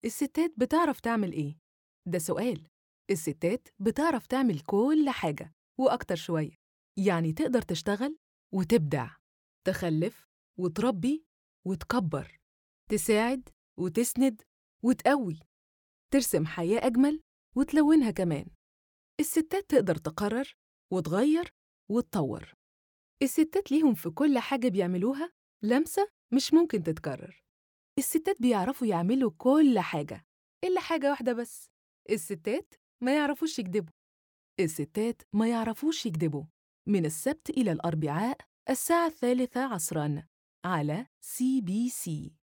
الستات بتعرف تعمل إيه؟ ده سؤال الستات بتعرف تعمل كل حاجة وأكتر شوية يعني تقدر تشتغل وتبدع تخلف وتربي وتكبر تساعد وتسند وتقوي ترسم حياة أجمل وتلونها كمان الستات تقدر تقرر وتغير وتطور الستات ليهم في كل حاجة بيعملوها لمسة مش ممكن تتكرر الستات بيعرفوا يعملوا كل حاجة إلا حاجة واحدة بس الستات ما يعرفوش يكذبوا الستات ما يعرفوش يكذبوا من السبت إلى الأربعاء الساعة الثالثة عصراً على سي بي سي